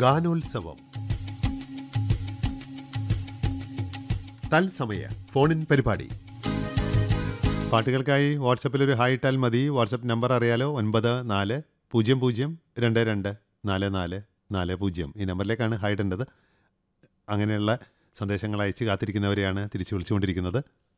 ഗാനോത്സവം തത്സമയ ഫോണിൻ പരിപാടി പാട്ടുകൾക്കായി വാട്സപ്പിൽ ഒരു ഹായ് ഇട്ടാൽ മതി വാട്സപ്പ് നമ്പർ അറിയാലോ ഒൻപത് നാല് പൂജ്യം പൂജ്യം രണ്ട് രണ്ട് നാല് നാല് നാല് പൂജ്യം ഈ നമ്പറിലേക്കാണ് ഹായ് ഇടേണ്ടത് അങ്ങനെയുള്ള സന്ദേശങ്ങൾ അയച്ച് കാത്തിരിക്കുന്നവരെയാണ് തിരിച്ചു വിളിച്ചുകൊണ്ടിരിക്കുന്നത്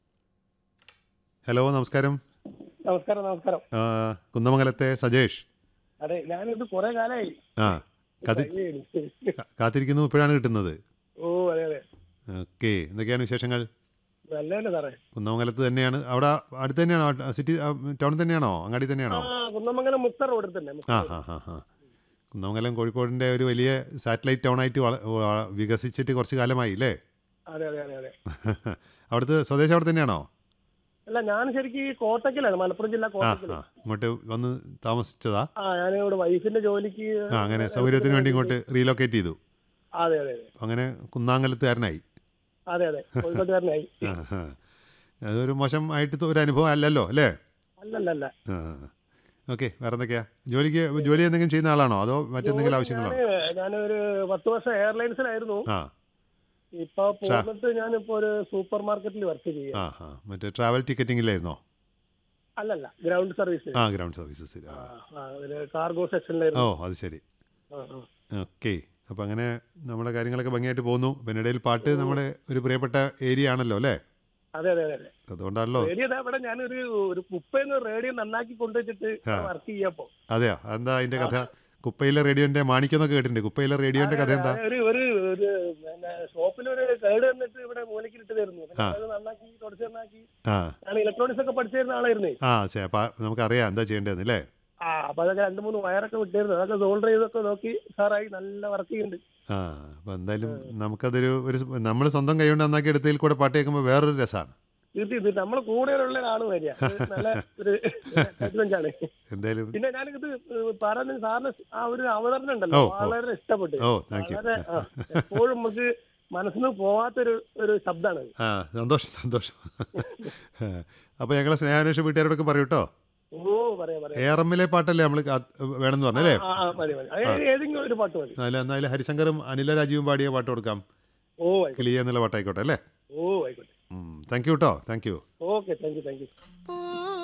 ഹലോ നമസ്കാരം നമസ്കാരം നമസ്കാരം ആ, കുന്നമംഗലത്തെ സജേഷ് അതെ ഞാനിത് കുറെ കാലമായി ആ കാത്തി കാ- കാത്തിരിക്കുന്നു ഇപ്പോഴാണ് കിട്ടുന്നത് ഓ അതെ അതെ ഓക്കെ എന്തൊക്കെയാണ് വിശേഷങ്ങൾ നല്ലതന്നെ സാറേ കുന്നമംഗലത്ത് തന്നെയാണ് അവിടെ അടുത്ത് തന്നെയാണോ ആ, സിറ്റി ആ, ടൗണിൽ തന്നെയാണോ അങ്ങാടി തന്നെയാണോ ആ കുന്നമംഗലം മുക്തർ റോഡിൽ തന്നെ മുക്തർ ആ റോഡ്. ഹാ ഹാ ഹാ കുന്നമംഗലം കോഴിക്കോടിൻ്റെ ഒരു വലിയ സാറ്റലൈറ്റ് ടൗണായിട്ട് വള- വ- വികസിച്ചിട്ട് കുറച്ച് കാലമായി അല്ലേ അതെ അതെ അതെ അതെ അവിടുത്തെ സ്വദേശം അവിടെ തന്നെയാണോ അല്ല ഞാൻ ശരിക്കും ഈ കോട്ടക്കലാണ് മലപ്പുറം ജില്ല ആ കോട്ടക്കല് ആ ഇങ്ങോട്ട് വന്ന് താമസിച്ചതാ ആ ഞാൻ ഇവിടെ വൈഫിന്റെ ജോലിക്ക് ആ അങ്ങനെ സൗകര്യത്തിന് വേണ്ടി ഇങ്ങോട്ട് റീലൊക്കേറ്റ് ചെയ്തു അതെ അതെ അതെ അങ്ങനെ കുന്നാങ്കലത്തുകാരനായി അതെ അതെ കോഴിക്കോട്ടുകാരനായി ആ ആ അതൊരു മോശം ആയിട്ട് ഒരു അനുഭവം അല്ലല്ലോ അല്ലേ അല്ലല്ല അല്ല ആ ഓക്കെ വേറെ എന്തൊക്കെയാ ജോലിക്ക് ജോലി എന്തെങ്കിലും ചെയ്യുന്ന ആളാണോ അതോ മറ്റെന്തെങ്കിലും ആവശ്യങ്ങളാണോ ഞാന് ഞാനൊരു പത്ത് വർഷം എയർലൈൻസിലായിരുന്നു ആ ഇപ്പൊ പോന്നിട്ട് ഞാനിപ്പോ ഒരു സൂപ്പർ മാർക്കറ്റിൽ വർക്ക് ചെയ്യുക ആ ആ മറ്റേ ട്രാവൽ ടിക്കറ്റിംഗിലായിരുന്നോ അല്ലല്ല ഗ്രൗണ്ട് സർവീസ് ആ ഗ്രൗണ്ട് സർവീസസ് ആ, ആ, ഒരു കാർഗോ ഓ സെക്ഷനിലായിരുന്നു അത് ശരി ആ, ആ. ഓക്കെ അപ്പം അങ്ങനെ നമ്മുടെ കാര്യങ്ങളൊക്കെ ഭംഗിയായിട്ട് പോകുന്നു പിന്നിടയിൽ പാട്ട് നമ്മുടെ ഒരു പ്രിയപ്പെട്ട ഏരിയ ആണല്ലോ അല്ലേ അതെ അതെ അതെ അതെ അതുകൊണ്ടാണല്ലോ റേഡിയോ ദാ ഇവിടെ ഞാനൊരു ഒരു കുപ്പയെന്ന് റേഡിയോ നന്നാക്കി കൊണ്ടുവച്ചിട്ട് ആ. വർക്ക് ചെയ്യപ്പോ അതെയോ എന്താ അതിന്റെ കഥ കുപ്പയിലെ റേഡിയോന്റെ മാണിക്യെന്നൊക്കെ കേട്ടിട്ടുണ്ട് കുപ്പയിലെ റേഡിയോന്റെ കഥ എന്താ ഒരു ഒരു ഒരു പിന്നെ ഷോപ്പിൽ ഒരു കേട് വന്നിട്ട് ഇവിടെ മൂലക്കിലിട്ട് തരുന്നു പിന്നെ ആ. അത് നന്നാക്കി തുടച്ച് നന്നാക്കി ആ ഞാൻ ഇലക്ട്രോണിക്സ് ഒക്കെ പഠിച്ചു തരുന്ന ആളായിരുന്നേ ആ ചേ അപ്പം നമുക്കറിയാം എന്താ ചെയ്യേണ്ടതെന്ന് അല്ലേ ആ അപ്പൊ അതൊക്കെ രണ്ട് മൂന്ന് വയറൊക്കെ വിട്ടായിരുന്നു അതൊക്കെ സോൾഡർ ചെയ്തൊക്കെ നോക്കി സാറായി നല്ല വർക്ക് ചെയ്യുന്നുണ്ട് ആ അപ്പം എന്തായാലും നമുക്കതൊരു ഒരു നമ്മൾ സ്വന്തം കൈ കൊണ്ട് നന്നാക്കി എടുത്തതിൽ കൂടെ പാട്ട് കേൾക്കുമ്പോൾ വേറൊരു രസമാണ് തീർച്ചയായും തീർച്ചയായും നമ്മളെ കൂടെയുള്ള ഒരാള് വരിക അത് നല്ല ഒരു അഡ്വഞ്ച് ആണ് എന്തായാലും പിന്നെ ഞാനിത് പറഞ്ഞ സാറിന് ആ ഒരു അവതരണം ഉണ്ടല്ലോ ഓ, ഓ. വളരെ ഇഷ്ടപ്പെട്ടു ഓ താങ്ക് യു വളരെ ആ, എപ്പോഴും നമുക്ക് മനസ്സിന് പോവാത്തൊരു ഒരു ശബ്ദമാണ് ആ സന്തോഷം സന്തോഷം അപ്പോൾ ഞങ്ങളെ സ്നേഹാന്വേഷ വീട്ടുകാരോടൊക്കെ പറയൂ കേട്ടോ ഓ പറയാം പറയാം എ ആർ എമ്മിലെ പാട്ടല്ലേ നമ്മൾ വേണമെന്ന് പറഞ്ഞല്ലേ ആ ആ മതി മതി അത് ഏതെങ്കിലും ഒരു പാട്ട് മതി അതിൽ എന്നാലും ഹരിശങ്കറും അനില രാജീവും പാടിയ പാട്ട് കൊടുക്കാം ഓ ആയിക്കോട്ടെ കിളിയ എന്നുള്ള പാട്ടായിക്കോട്ടെ അല്ലേ ഓ ആയിക്കോട്ടെ താങ്ക് യു കേട്ടോ thank you okay thank you thank U